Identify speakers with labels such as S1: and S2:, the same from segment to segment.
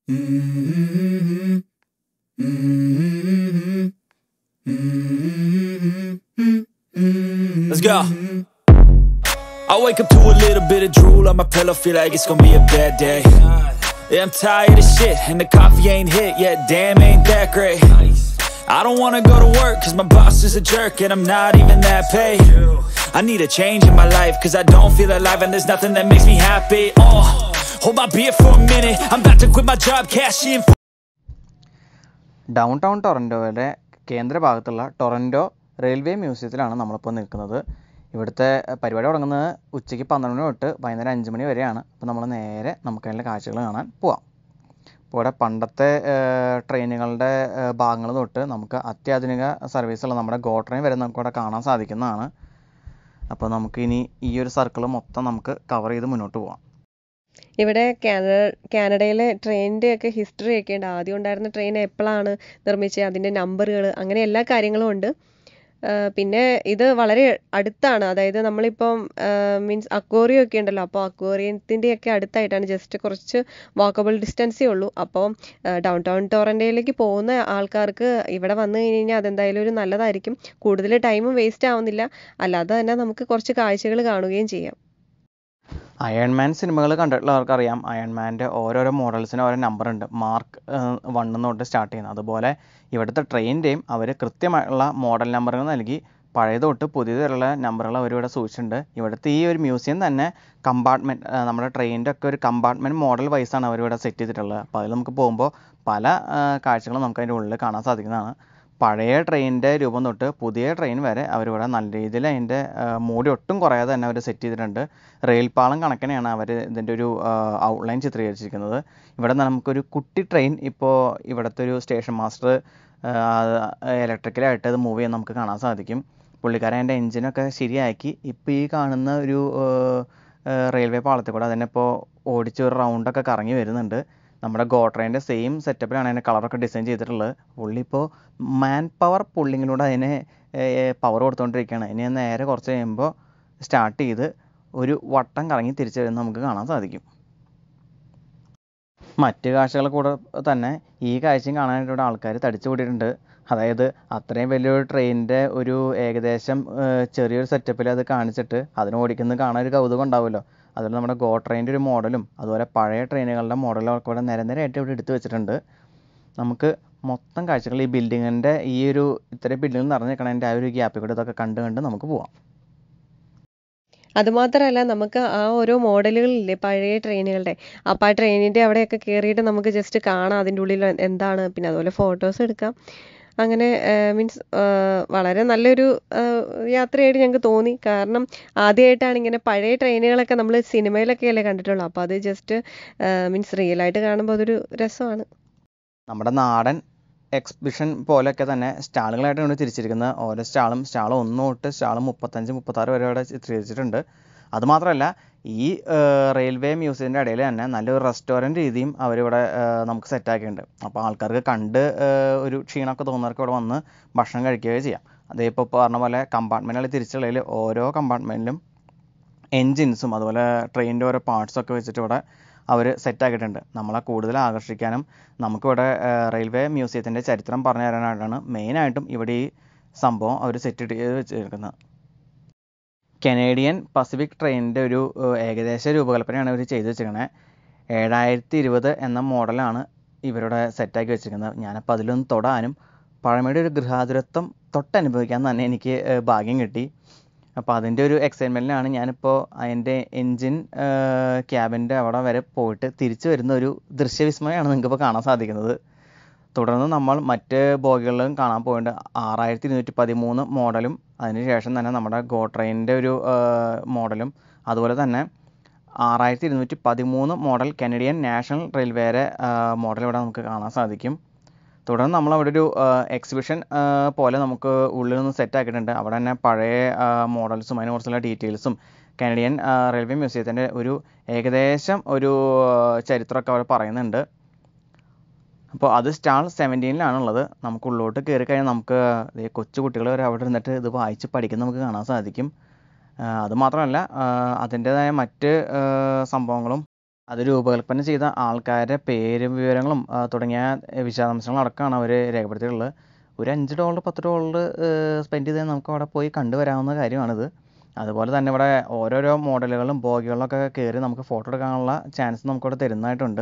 S1: Let's go. I wake up to a little bit of drool on my pillow, feel like it's gonna be a bad day. Yeah, I'm tired of shit, and the coffee ain't hit yet. Damn, ain't that great. I don't wanna go to work, cause my boss is a jerk, and I'm not even that paid. I need a change in my life, cause I don't feel alive, and there's nothing that makes me happy. Oh, hold my beer for a minute, I'm about to quit my job, cash in.
S2: Downtown ടൊറൻറ്റോയുടെ കേന്ദ്രഭാഗത്തുള്ള Toronto railway മ്യൂസിയത്തിലാണ് നമ്മളിപ്പോൾ നിൽക്കുന്നത് ഇവിടുത്തെ പരിപാടി തുടങ്ങുന്നത് ഉച്ചയ്ക്ക് പന്ത്രണ്ട് മണി തൊട്ട് വൈകുന്നേരം അഞ്ച് മണി വരെയാണ് അപ്പോൾ നമ്മൾ നേരെ നമുക്ക് അതിൻ്റെ കാഴ്ചകൾ കാണാൻ പോവാം ഇപ്പോൾ ഇവിടെ പണ്ടത്തെ ട്രെയിനുകളുടെ ഭാഗങ്ങൾ തൊട്ട് നമുക്ക് അത്യാധുനിക സർവീസുള്ള നമ്മുടെ ഗോ ട്രെയിൻ വരെ നമുക്ക് ഇവിടെ കാണാൻ സാധിക്കുന്നതാണ് അപ്പോൾ നമുക്ക് ഇനി ഈ ഒരു സർക്കിൾ മൊത്തം നമുക്ക് കവർ ചെയ്ത് മുന്നോട്ട് പോവാം
S3: ഇവിടെ കാനഡ കാനഡയിലെ ട്രെയിനിൻ്റെ ഒക്കെ ഹിസ്റ്ററി ഒക്കെ ഉണ്ട് ആദ്യം ഉണ്ടായിരുന്ന ട്രെയിൻ എപ്പോഴാണ് നിർമ്മിച്ചത് അതിൻ്റെ നമ്പറുകൾ അങ്ങനെ എല്ലാ കാര്യങ്ങളും ഉണ്ട് ആ, പിന്നെ ഇത് വളരെ അടുത്താണ് അതായത് നമ്മളിപ്പം മീൻസ് അക്വേറിയം ഒക്കെ ഉണ്ടല്ലോ അപ്പോൾ അക്വേറിയത്തിൻ്റെ ഒക്കെ അടുത്തായിട്ടാണ് ജസ്റ്റ് കുറച്ച് വാക്കബിൾ ഡിസ്റ്റൻസേ ഉള്ളൂ അപ്പോൾ ഡൗൺ ടൗൺ ടോറൻറ്റോയിലേക്ക് പോകുന്ന ആൾക്കാർക്ക് ഇവിടെ വന്നു കഴിഞ്ഞ് കഴിഞ്ഞാൽ അതെന്തായാലും ഒരു നല്ലതായിരിക്കും കൂടുതൽ ടൈമും വേസ്റ്റ് ആവുന്നില്ല അല്ലാതെ തന്നെ നമുക്ക് കുറച്ച് കാഴ്ചകൾ കാണുകയും ചെയ്യാം
S2: അയൺമാൻ സിനിമകൾ കണ്ടിട്ടുള്ളവർക്ക് അറിയാം അയൺമാൻ്റെ ഓരോരോ മോഡൽസിന് ഓരോ നമ്പർ ഉണ്ട് മാർക്ക് വൺ തൊട്ട് സ്റ്റാർട്ട് ചെയ്യുന്നത് അതുപോലെ ഇവിടുത്തെ ട്രെയിനിൻ്റെയും അവർ കൃത്യമായിട്ടുള്ള മോഡൽ നമ്പറുകൾ നൽകി പഴയത് തൊട്ട് പുതിയത് വരെയുള്ള നമ്പറുകൾ അവരിവിടെ സൂക്ഷിച്ചിട്ടുണ്ട് ഇവിടുത്തെ ഈ ഒരു മ്യൂസിയം തന്നെ കമ്പാർട്ട്മെൻറ്റ് നമ്മുടെ ട്രെയിനിൻ്റെ ഒക്കെ ഒരു കമ്പാർട്ട്മെൻറ്റ് മോഡൽ വൈസാണ് അവരിവിടെ സെറ്റ് ചെയ്തിട്ടുള്ളത് അപ്പോൾ അതിൽ നമുക്ക് പോകുമ്പോൾ പല ആ, കാഴ്ചകളും നമുക്ക് അതിൻ്റെ ഉള്ളിൽ കാണാൻ സാധിക്കുന്നതാണ് പഴയ ട്രെയിനിൻ്റെ രൂപം തൊട്ട് പുതിയ ട്രെയിൻ വരെ അവരിവിടെ നല്ല രീതിയിൽ അതിൻ്റെ ആ, മൂടി ഒട്ടും കുറയാതെ തന്നെ അവർ സെറ്റ് ചെയ്തിട്ടുണ്ട് റെയിൽ പാളം കണക്കിനെയാണ് അവർ ഇതിൻ്റെ ഒരു ഔട്ട്ലൈൻ ചിത്രീകരിച്ചിരിക്കുന്നത് ഇവിടെ നിന്ന് നമുക്കൊരു കുട്ടി ട്രെയിൻ ഇപ്പോൾ ഇവിടുത്തെ ഒരു സ്റ്റേഷൻ മാസ്റ്റർ ഇലക്ട്രിക്കലായിട്ട് അത് മൂവ് ചെയ്യാൻ നമുക്ക് കാണാൻ സാധിക്കും പുള്ളിക്കാരൻ അതിൻ്റെ എൻജിനൊക്കെ ശരിയാക്കി ഇപ്പോൾ ഈ കാണുന്ന ഒരു റെയിൽവേ പാളത്തിൽ കൂടെ അതിനെ ഇപ്പോൾ ഓടിച്ച് ഒരു റൗണ്ടൊക്കെ കറങ്ങി വരുന്നുണ്ട് നമ്മുടെ ഗോ ട്രെയിനിൻ്റെ സെയിം സെറ്റപ്പിലാണ് അതിൻ്റെ കളറൊക്കെ ഡിസൈൻ ചെയ്തിട്ടുള്ളത് പുള്ളി ഇപ്പോൾ മാൻ പവർ പുള്ളിങ്ങിലൂടെ അതിനെ പവർ കൊടുത്തുകൊണ്ടിരിക്കുകയാണ് ഇനി നേരെ കുറച്ച് കഴിയുമ്പോൾ സ്റ്റാർട്ട് ചെയ്ത് ഒരു വട്ടം കറങ്ങി തിരിച്ചു വരുന്നത് നമുക്ക് കാണാൻ സാധിക്കും മറ്റ് കാഴ്ചകൾ കൂടെ തന്നെ ഈ കാഴ്ചയും കാണാനായിട്ട് ഇവിടെ ആൾക്കാർ തടിച്ചു കൂടിയിട്ടുണ്ട് അതായത് അത്രയും വലിയൊരു ട്രെയിനിൻ്റെ ഒരു ഏകദേശം ഏഹ്, ചെറിയൊരു സെറ്റപ്പിൽ അത് കാണിച്ചിട്ട് അതിന് ഓടിക്കുന്നത് കാണാൻ ഒരു കൗതുകം ഉണ്ടാവുമല്ലോ അതുപോലെ നമ്മുടെ ഗോ ട്രെയിനിൻ്റെ ഒരു മോഡലും അതുപോലെ പഴയ ട്രെയിനുകളുടെ മോഡലും ഒക്കെ ഇവിടെ നിര നിരയായിട്ട് ഇവിടെ എടുത്തു വെച്ചിട്ടുണ്ട് നമുക്ക് മൊത്തം കാഴ്ചകൾ ഈ ബിൽഡിങ്ങിൻ്റെ ഈ ഒരു ഇത്രയും ബിൽഡിംഗ് നിറഞ്ഞു നിൽക്കണതിൻ്റെ ആ ഒരു ഗ്യാപ്പിൽ കൂടെ ഇതൊക്കെ കണ്ട് കണ്ട് നമുക്ക് പോവാം
S3: അതുമാത്രമല്ല നമുക്ക് ആ ഓരോ മോഡലുകളില്ലേ പഴയ ട്രെയിനുകളുടെ അപ്പോൾ ആ ട്രെയിനിൻ്റെ അവിടെയൊക്കെ കയറിയിട്ട് നമുക്ക് ജസ്റ്റ് കാണാം അതിൻ്റെ ഉള്ളിൽ എന്താണ് പിന്നെ അതുപോലെ ഫോട്ടോസ് എടുക്കാം അങ്ങനെ മീൻസ് വളരെ നല്ലൊരു ആ, യാത്രയായിട്ട് ഞങ്ങൾക്ക് തോന്നി കാരണം ആദ്യമായിട്ടാണ് ഇങ്ങനെ പഴയ ട്രെയിനുകളൊക്കെ നമ്മൾ സിനിമയിലൊക്കെ അല്ലേ കണ്ടിട്ടുള്ളൂ അപ്പോൾ അത് ജസ്റ്റ് മീൻസ് റിയലായിട്ട് കാണുമ്പോൾ അതൊരു രസമാണ്
S2: നമ്മുടെ നാടൻ എക്സിബിഷൻ പോലെയൊക്കെ തന്നെ സ്റ്റാളുകളായിട്ട് കൊണ്ട് തിരിച്ചിരിക്കുന്നത് ഓരോ സ്റ്റാളും സ്റ്റാൾ ഒന്ന് തൊട്ട് സ്റ്റാൾ മുപ്പത്തഞ്ച് മുപ്പത്താറ് വരെ ഇവിടെ ചിത്രീകരിച്ചിട്ടുണ്ട് അതുമാത്രമല്ല ഈ റെയിൽവേ മ്യൂസിയത്തിൻ്റെ ഇടയിൽ തന്നെ നല്ലൊരു റെസ്റ്റോറൻറ്റ് രീതിയും അവരിവിടെ ആ, നമുക്ക് സെറ്റാക്കിയിട്ടുണ്ട് അപ്പോൾ ആൾക്കാർക്ക് കണ്ട് ആ, ഒരു ക്ഷീണമൊക്കെ തോന്നുന്നവർക്ക് ഇവിടെ വന്ന് ഭക്ഷണം കഴിക്കുകയോ ചെയ്യാം അതേ ഇപ്പോൾ പറഞ്ഞ പോലെ കമ്പാർട്ട്മെൻറ്റുകൾ തിരിച്ചുള്ളതിൽ ഓരോ കമ്പാർട്ട്മെൻറ്റിലും എൻജിൻസും അതുപോലെ ട്രെയിനിൻ്റെ ഓരോ പാർട്സൊക്കെ വെച്ചിട്ട് ഇവിടെ അവർ സെറ്റാക്കിയിട്ടുണ്ട് നമ്മളെ കൂടുതൽ ആകർഷിക്കാനും നമുക്കിവിടെ റെയിൽവേ മ്യൂസിയത്തിൻ്റെ ചരിത്രം പറഞ്ഞു തരാനായിട്ടാണ് മെയിനായിട്ടും ഇവിടെ ഈ സംഭവം അവർ സെറ്റ് ചെയ്ത് വെച്ചിരിക്കുന്നത് കനേഡിയൻ പസഫിക് ട്രെയിനിൻ്റെ ഒരു ഏഹ്, ഏകദേശ രൂപകൽപ്പനയാണ് ഇവർ ചെയ്തു വെച്ചിരിക്കുന്നത് ഏഴായിരത്തി ഇരുപത് എന്ന മോഡലാണ് ഇവരുടെ സെറ്റാക്കി വെച്ചിരിക്കുന്നത് ഞാനപ്പോൾ അതിലൊന്ന് തൊടാനും പഴമയുടെ ഒരു ഗൃഹാതുരത്വം തൊട്ടനുഭവിക്കാൻ തന്നെ എനിക്ക് ഏഹ്, ഭാഗ്യം കിട്ടി അപ്പോൾ അതിൻ്റെ ഒരു എക്സൈറ്റ്മെൻറ്റിലാണ് ഞാനിപ്പോൾ അതിൻ്റെ എൻജിൻ ക്യാബിൻ്റെ അവിടെ വരെ പോയിട്ട് തിരിച്ചു വരുന്ന ഒരു ദൃശ്യവിസ്മയമാണ് നിങ്ങൾക്കിപ്പോൾ കാണാൻ സാധിക്കുന്നത് തുടർന്ന് നമ്മൾ മറ്റ് ബോഗികളിലും കാണാൻ പോയിട്ടുണ്ട് ആറായിരത്തി ഇരുന്നൂറ്റി പതിമൂന്ന് മോഡലും അതിനുശേഷം തന്നെ നമ്മുടെ ഗോ ട്രെയിനിൻ്റെ ഒരു മോഡലും അതുപോലെ തന്നെ ആറായിരത്തി ഇരുന്നൂറ്റി പതിമൂന്ന് മോഡൽ കനഡിയൻ നാഷണൽ റെയിൽവേയുടെ മോഡൽ ഇവിടെ നമുക്ക് കാണാൻ സാധിക്കും തുടർന്ന് നമ്മൾ അവിടെ ഒരു എക്സിബിഷൻ പോലെ നമുക്ക് ഉള്ളിൽ നിന്ന് സെറ്റ് ആക്കിയിട്ടുണ്ട് അവിടെ തന്നെ പഴയ മോഡൽസും അതിനെക്കുറിച്ചുള്ള ഡീറ്റെയിൽസും കനഡിയൻ റെയിൽവേ മ്യൂസിയത്തിൻ്റെ ഒരു ഏകദേശം ഒരു ആ, ചരിത്രമൊക്കെ അവർ പറയുന്നുണ്ട് അപ്പോൾ അത് സ്റ്റാൾ സെവൻറ്റീനിലാണുള്ളത് നമുക്ക് ഉള്ളോട്ട് കയറി കഴിഞ്ഞാൽ നമുക്ക് ദേ കൊച്ചു കുട്ടികൾ വരെ അവിടെ ഇരുന്നിട്ട് ഇത് വായിച്ച് പഠിക്കുന്നത് നമുക്ക് കാണാൻ സാധിക്കും ആ, അതുമാത്രമല്ല അതിൻ്റേതായ മറ്റ് ആ, സംഭവങ്ങളും അത് രൂപകൽപ്പന ചെയ്ത ആൾക്കാരുടെ പേരും വിവരങ്ങളും ആ, തുടങ്ങിയ വിശദാംശങ്ങളടക്കമാണ് അവർ രേഖപ്പെടുത്തിയിട്ടുള്ളത് ഒരു അഞ്ച് ഡോളർ പത്ത് ഡോളർ സ്പെൻഡ് ചെയ്താൽ നമുക്ക് അവിടെ പോയി കണ്ടുവരാവുന്ന കാര്യമാണിത് അതുപോലെ തന്നെ ഇവിടെ ഓരോരോ മോഡലുകളും ബോഗികളിലൊക്കെ കയറി നമുക്ക് ഫോട്ടോ എടുക്കാനുള്ള ചാൻസ് നമുക്കിവിടെ തരുന്നതായിട്ടുണ്ട്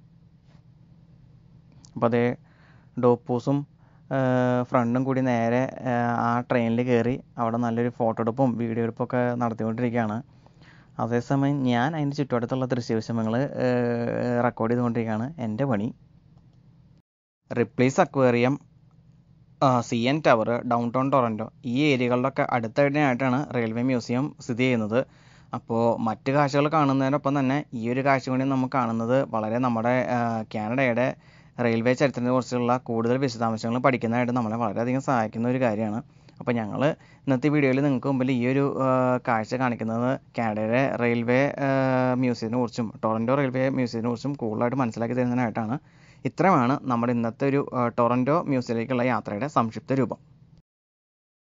S2: അപ്പോൾ അതേ ഡോപ്പൂസും ഫ്രണ്ടും കൂടി നേരെ ആ, ആ ട്രെയിനിൽ കയറി അവിടെ നല്ലൊരു ഫോട്ടോ എടുപ്പും വീഡിയോ എടുപ്പൊക്കെ നടത്തിക്കൊണ്ടിരിക്കുകയാണ് അതേസമയം ഞാൻ അതിൻ്റെ ചുറ്റുവട്ടത്തുള്ള ദൃശ്യവിഷമങ്ങൾ റെക്കോർഡ് ചെയ്തുകൊണ്ടിരിക്കുകയാണ് എൻ്റെ പണി replace aquarium C N tower downtown Toronto ഈ ഏരിയകളിലൊക്കെ അടുത്തടിയായിട്ടാണ് റെയിൽവേ മ്യൂസിയം സ്ഥിതി ചെയ്യുന്നത് അപ്പോൾ മറ്റ് കാഴ്ചകൾ കാണുന്നതിനൊപ്പം തന്നെ ഈ ഒരു കാഴ്ച കൂടി നമുക്ക് കാണുന്നത് വളരെ നമ്മുടെ ആ, കാനഡയുടെ റെയിൽവേ ചരിത്രത്തെ കുറിച്ചുള്ള കൂടുതൽ വിശദാംശങ്ങൾ പഠിക്കുന്നതായിട്ട് നമ്മളെ വളരെയധികം സഹായിക്കുന്ന ഒരു കാര്യമാണ് അപ്പോൾ ഞങ്ങൾ ഇന്നത്തെ വീഡിയോയിൽ നിങ്ങൾക്ക് മുമ്പിൽ ഈ ഒരു ആ, കാഴ്ച കാണിക്കുന്നത് കാനഡയുടെ റെയിൽവേ മ്യൂസിയത്തിനെ കുറിച്ചും ടൊറൻറ്റോ റെയിൽവേ മ്യൂസിയത്തിനെ കുറിച്ചും കൂടുതലായിട്ട് മനസ്സിലാക്കി തരുന്നതിനായിട്ടാണ് ഇത്രയുമാണ് നമ്മുടെ ഇന്നത്തെ ഒരു ആ, ടൊറൻറ്റോ മ്യൂസിയത്തിലേക്കുള്ള യാത്രയുടെ സംക്ഷിപ്ത രൂപം